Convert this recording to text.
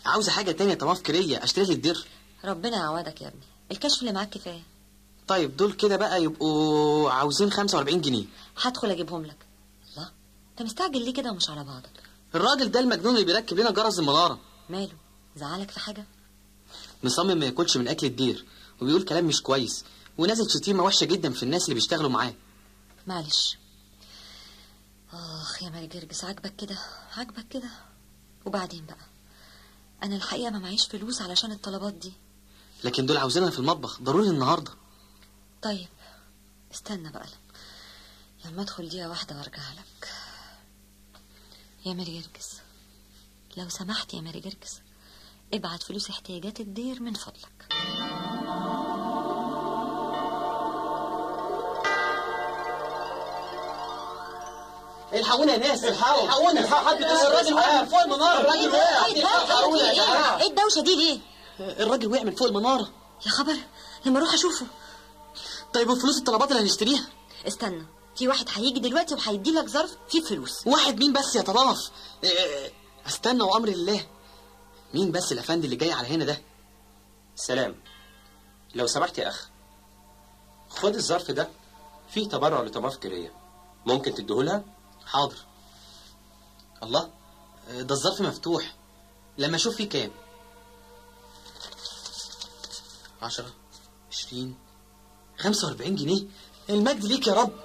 عاوزه حاجه تانية طالما فكريه اشتري لي الدير ربنا يعوضك يا ابني الكشف اللي معاك كفايه طيب دول كده بقى يبقوا عاوزين 45 جنيه هدخل اجيبهم لك الله انت مستعجل ليه كده ومش على بعضك الراجل ده المجنون اللي بيركب لنا جرس المناره ماله زعلك في حاجه مصمم ما ياكلش من اكل الدير وبيقول كلام مش كويس ونازل شتيمه وحشه جدا في الناس اللي بيشتغلوا معاه معلش اخ يا ماري جرجس عاجبك كده عاجبك كده وبعدين بقى انا الحقيقه ما معيش فلوس علشان الطلبات دي لكن دول عاوزينها في المطبخ ضروري النهارده طيب استنى بقى لما ادخل دقيقه واحده وارجع لك يا ماري جرجس لو سمحت يا ماري جرجس ابعت فلوس احتياجات الدير من فضلك الحقونا يا ناس الحقوا. الحقونا الحقوا، حد يتصل الراجل وقع بالإسعاف. من فوق المناره الراجل وقع. ايه الحقونا يا جماعة. ايه الدوشه دي ليه الراجل وقع من فوق المناره يا خبر لما اروح اشوفه طيب وفلوس الطلبات اللي هنشتريها استنى في واحد هيجي دلوقتي وهيدي لك ظرف فيه فلوس واحد مين بس يا طرف إيه، استنى وامر الله مين بس الافندي اللي جاي على هنا ده سلام لو سمحت يا اخ خد الظرف ده فيه تبرع لطماف فكريه ممكن تديهولها حاضر الله ده الظرف مفتوح لما اشوف فيه كام عشرة عشرين خمسة واربعين جنيه المجد ليك يا رب